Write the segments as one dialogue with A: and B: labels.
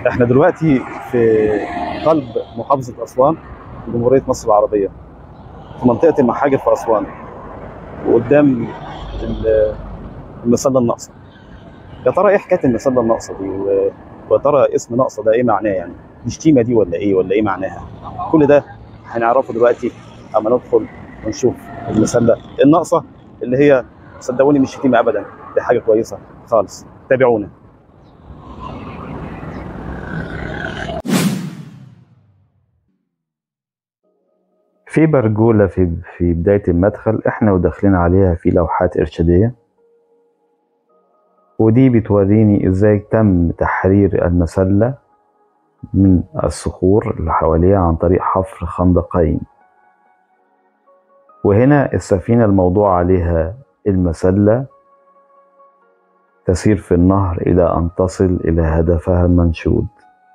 A: احنا دلوقتي في قلب محافظة أسوان في جمهورية مصر العربية في منطقة المحاجر في أسوان وقدام ال- المسلة الناقصة يا ترى ايه حكاية المسلة الناقصة دي و- ويا ترى اسم ناقصة ده ايه معناه يعني دي شتيمة دي ولا ايه ولا ايه معناها كل ده هنعرفه دلوقتي اما ندخل ونشوف المسلة الناقصة اللي هي صدقوني مش شتيمة ابدا دي حاجة كويسة خالص تابعونا
B: في برجولة في في بداية المدخل احنا وداخلين عليها في لوحات إرشادية ودي بتوريني ازاي تم تحرير المسلة من الصخور اللي حواليها عن طريق حفر خندقين وهنا السفينة الموضوع عليها المسلة تسير في النهر إلى أن تصل إلى هدفها المنشود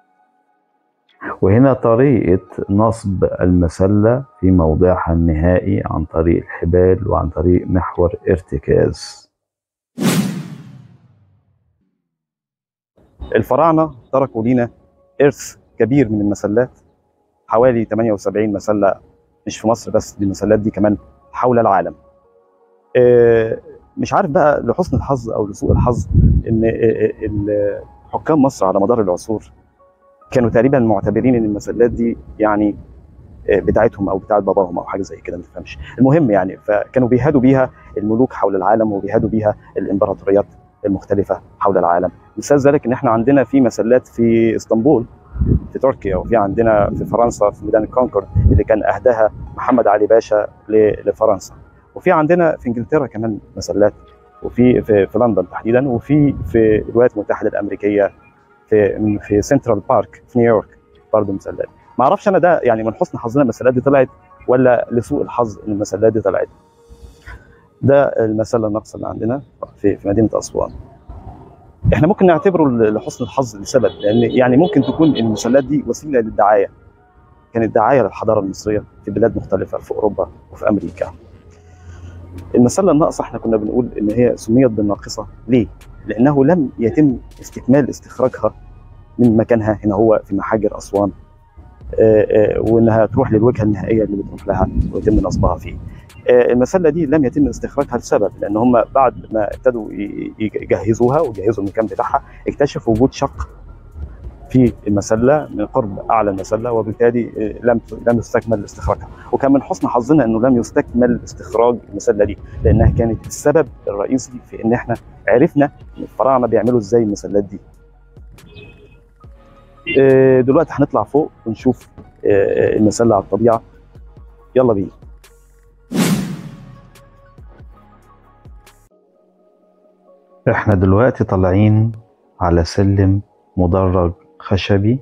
B: وهنا طريقة نصب المسلة في موضعها النهائي عن طريق الحبال وعن طريق محور ارتكاز
A: الفراعنه تركوا لينا ارث كبير من المسلات حوالي 78 مسله مش في مصر بس دي المسلات دي كمان حول العالم آه، مش عارف بقى لحسن الحظ او لسوء الحظ ان آه، آه، ال- حكام مصر على مدار العصور كانوا تقريبا معتبرين ان المسلات دي يعني آه، بتاعتهم او بتاعت باباهم او حاجه زي كده ما تفهمش المهم يعني فكانوا بيهادوا بيها الملوك حول العالم وبيهادوا بيها الامبراطوريات المختلفه حول العالم مثال ذلك ان احنا عندنا في مسلات في اسطنبول في تركيا وفي عندنا في فرنسا في ميدان الكونكورد اللي كان اهداها محمد علي باشا ل- لفرنسا وفي عندنا في انجلترا كمان مسلات وفي في, في لندن تحديدا وفي في الولايات المتحده الامريكيه في في سنترال بارك في نيويورك برضه مسلات ما اعرفش انا ده يعني من حسن حظنا المسلات دي طلعت ولا لسوء الحظ ان المسلات دي طلعت ده المسله الناقصه اللي عندنا في في مدينه اسوان احنا ممكن نعتبره لحسن الحظ لسبب لان يعني ممكن تكون المسلات دي وسيله للدعايه كانت دعايه للحضاره المصريه في بلاد مختلفه في اوروبا وفي امريكا المسله الناقصه احنا كنا بنقول ان هي سميت بالناقصه ليه؟ لانه لم يتم استكمال استخراجها من مكانها هنا هو في محاجر اسوان آه، آه، وانها تروح للوجهه النهائيه اللي بتروح لها ويتم نصبها فيه. آه، المسله دي لم يتم استخراجها لسبب لان هم بعد ما ابتدوا ي- يجهزوها ويجهزوا المكان بتاعها اكتشفوا وجود شق في المسله من قرب اعلى المسله وبالتالي آه، لم لم يستكمل استخراجها وكان من حسن حظنا انه لم يستكمل استخراج المسله دي لانها كانت السبب الرئيسي في ان احنا عرفنا ان الفراعنه بيعملوا ازاي المسلات دي آه، دلوقتي هنطلع فوق ونشوف آه، المسله على الطبيعه يلا بينا
B: احنا دلوقتي طالعين على سلم مدرج خشبي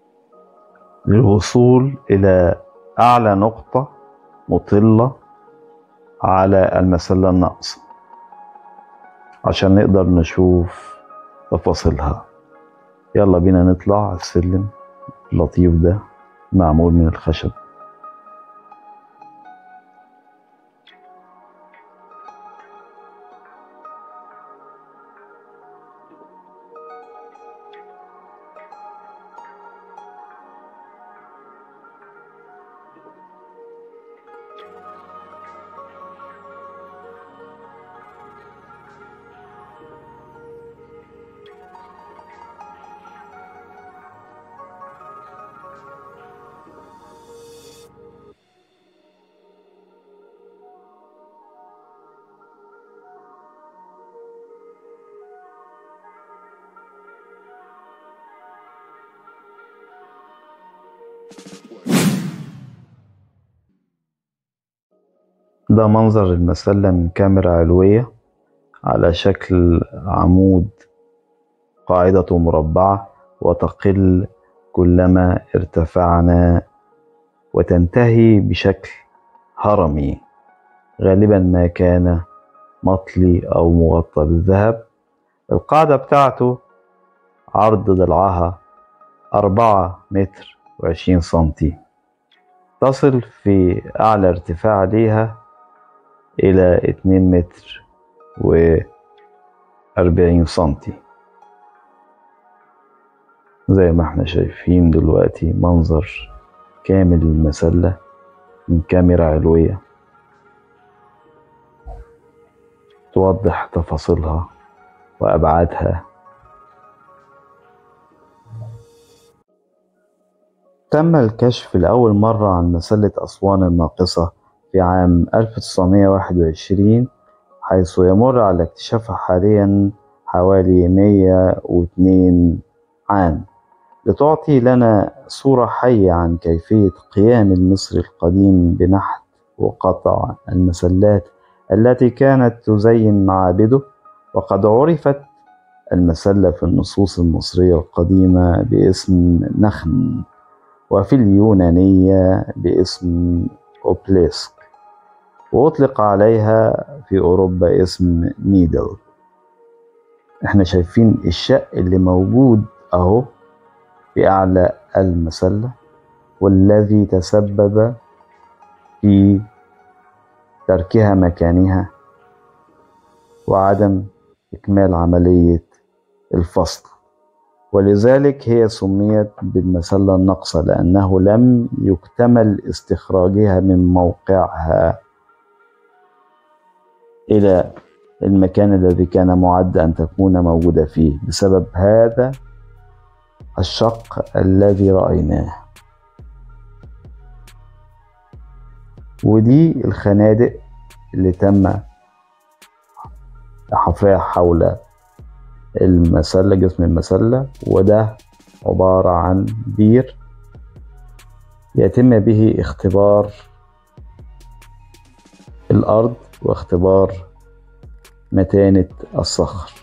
B: للوصول إلى أعلى نقطة مطلة على المسلة الناقصة عشان نقدر نشوف تفاصيلها يلا بينا نطلع على السلم اللطيف ده معمول من الخشب ده منظر المسلة من كاميرا علوية على شكل عمود قاعدته مربعة وتقل كلما ارتفعنا وتنتهي بشكل هرمي غالبا ما كان مطلي أو مغطى بالذهب القاعدة بتاعته عرض ضلعها أربعة متر وعشرين سنتي تصل في أعلى ارتفاع ليها إلى اتنين متر وأربعين سنتي زي ما احنا شايفين دلوقتي منظر كامل المسلة من كاميرا علوية توضح تفاصيلها وأبعادها تم الكشف لأول مرة عن مسلة أسوان الناقصة في عام 1921 حيث يمر على اكتشافها حاليا حوالي 102 عام لتعطي لنا صورة حية عن كيفية قيام المصري القديم بنحت وقطع المسلات التي كانت تزين معابده وقد عرفت المسلة في النصوص المصرية القديمة باسم نخن وفي اليونانية باسم أوبليسك وأطلق عليها في أوروبا اسم نيدل احنا شايفين الشق اللي موجود أهو في أعلى المسلة والذي تسبب في تركها مكانها وعدم إكمال عملية الفصل ولذلك هي سميت بالمسلة الناقصة لأنه لم يكتمل استخراجها من موقعها إلى المكان الذي كان معد أن تكون موجودة فيه بسبب هذا الشق الذي رأيناه ودي الخنادق اللي تم حفرها حول المسلة جسم المسلة وده عبارة عن بير يتم به اختبار الأرض واختبار متانة الصخر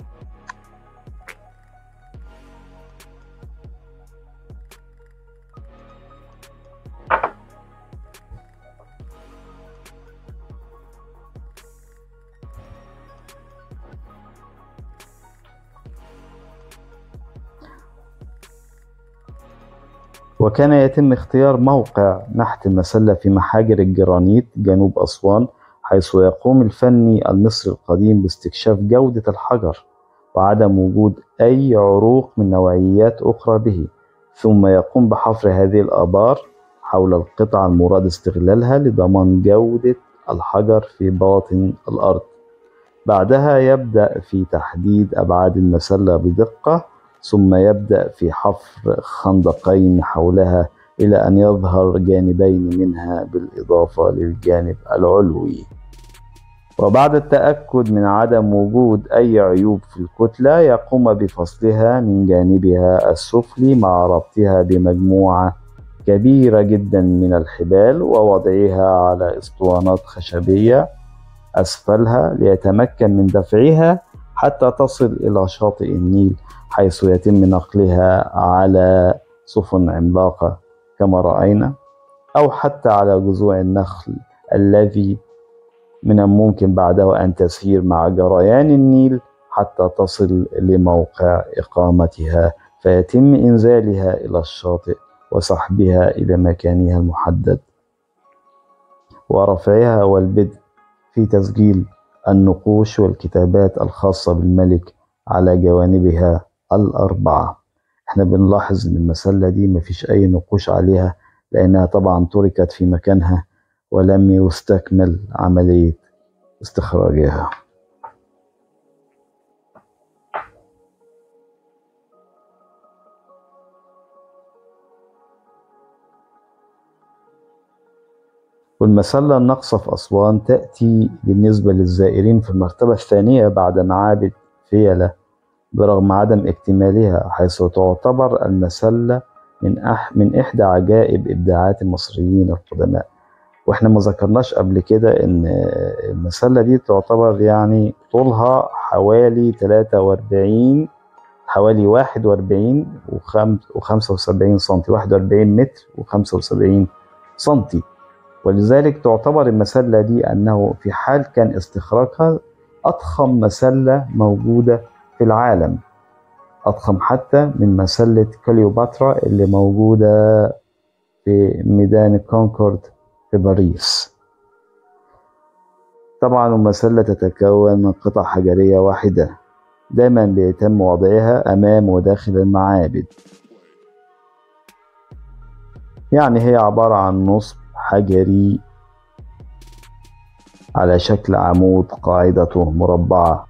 B: وكان يتم اختيار موقع نحت المسلة في محاجر الجرانيت جنوب أسوان حيث يقوم الفني المصري القديم باستكشاف جودة الحجر وعدم وجود أي عروق من نوعيات أخرى به ثم يقوم بحفر هذه الآبار حول القطع المراد استغلالها لضمان جودة الحجر في باطن الأرض بعدها يبدأ في تحديد أبعاد المسلة بدقة ثم يبدأ في حفر خندقين حولها إلى أن يظهر جانبين منها بالإضافة للجانب العلوي وبعد التأكد من عدم وجود أي عيوب في الكتلة يقوم بفصلها من جانبها السفلي مع ربطها بمجموعة كبيرة جدا من الحبال ووضعها على اسطوانات خشبية أسفلها ليتمكن من دفعها حتى تصل إلى شاطئ النيل حيث يتم نقلها على سفن عملاقة كما رأينا أو حتى على جذوع النخل الذي من الممكن بعده أن تسير مع جريان النيل حتى تصل لموقع إقامتها فيتم إنزالها إلى الشاطئ وسحبها إلى مكانها المحدد ورفعها والبدء في تسجيل النقوش والكتابات الخاصة بالملك على جوانبها الأربعة احنا بنلاحظ ان المسلة دي مفيش اي نقوش عليها لانها طبعا تركت في مكانها ولم يستكمل عملية استخراجها والمسلة الناقصة في أسوان تأتي بالنسبة للزائرين في المرتبة الثانية بعد معابد فيلة برغم عدم اكتمالها حيث تعتبر المسلة من أح من إحدى عجائب إبداعات المصريين القدماء وإحنا ما ذكرناش قبل كده إن المسلة دي تعتبر يعني طولها حوالي 43 حوالي 41 و75 سنتي 41 متر و75 سنتي ولذلك تعتبر المسلة دي أنه في حال كان استخراجها أضخم مسلة موجودة في العالم أضخم حتى من مسلة كليوباترا اللي موجودة في ميدان كونكورد في باريس طبعا المسلة تتكون من قطع حجرية واحدة دايما بيتم وضعها أمام وداخل المعابد يعني هي عبارة عن نصب حجري على شكل عمود قاعدته مربعة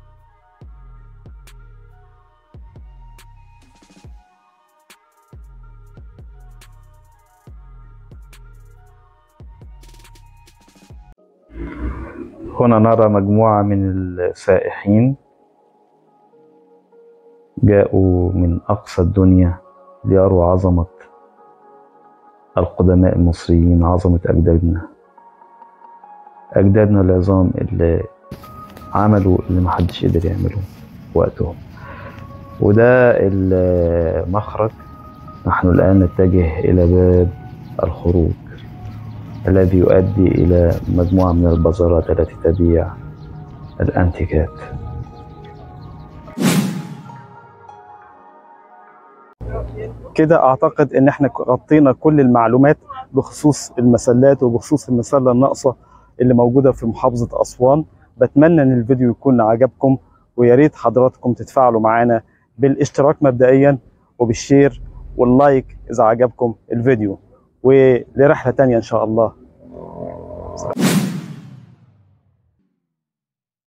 B: هنا نرى مجموعة من السائحين جاءوا من أقصى الدنيا ليروا عظمة القدماء المصريين عظمة أجدادنا أجدادنا العظام اللي عملوا اللي محدش قدر يعمله وقتهم وده المخرج نحن الآن نتجه إلى باب الخروج الذي يؤدي إلى مجموعة من البازارات التي تبيع الأنتيكات
A: كده اعتقد ان احنا غطينا كل المعلومات بخصوص المسلات وبخصوص المسله الناقصه اللي موجوده في محافظه اسوان بتمنى ان الفيديو يكون عجبكم ويا ريت حضراتكم تتفاعلوا معانا بالاشتراك مبدئيا وبالشير واللايك اذا عجبكم الفيديو ولرحله تانية ان شاء الله